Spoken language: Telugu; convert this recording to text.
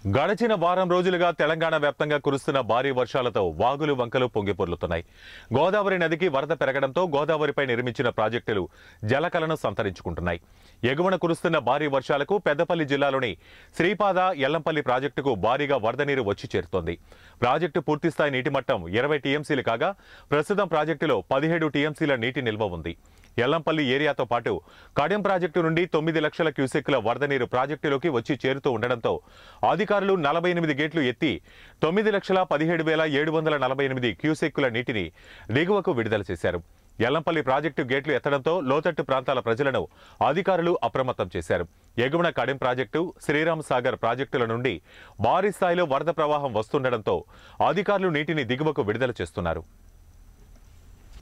గడిచిన వారం రోజులుగా తెలంగాణ వ్యాప్తంగా కురుస్తున్న భారీ వర్షాలతో వాగులు వంకలు పొంగిపొర్లుతున్నాయి గోదావరి నదికి వరద పెరగడంతో గోదావరిపై నిర్మించిన ప్రాజెక్టులు జలకలను సంతరించుకుంటున్నాయి ఎగువన కురుస్తున్న భారీ వర్షాలకు పెద్దపల్లి జిల్లాలోని శ్రీపాద ఎల్లంపల్లి ప్రాజెక్టుకు భారీగా వరద నీరు వచ్చి చేరుతోంది ప్రాజెక్టు పూర్తిస్థాయి నీటి మట్టం ఇరవై టీఎంసీలు కాగా ప్రస్తుతం ప్రాజెక్టులో పదిహేడు టీఎంసీల నీటి నిల్వ ఉంది ఎల్లంపల్లి ఏరియాతో పాటు కడెం ప్రాజెక్టు నుండి తొమ్మిది లక్షల క్యూసెక్ల వరద నీరు ప్రాజెక్టులోకి వచ్చి చేరుతూ ఉండడంతో అధికారులు నలభై ఎనిమిది గేట్లు ఎత్తి తొమ్మిది లక్షల పదిహేడు వేల ఏడు వందల నలభై ఎనిమిది క్యూసెక్కుల నీటిని దిగువకు విడుదల చేశారు ఎల్లంపల్లి ప్రాజెక్టు గేట్లు ఎత్తడంతో లోతట్టు ప్రాంతాల ప్రజలను అధికారులు అప్రమత్తం చేశారు ఎగువన కడెం ప్రాజెక్టు శ్రీరామ్ సాగర్ ప్రాజెక్టుల నుండి భారీ స్థాయిలో వరద ప్రవాహం వస్తుండటంతో అధికారులు నీటిని దిగువకు విడుదల చేస్తున్నారు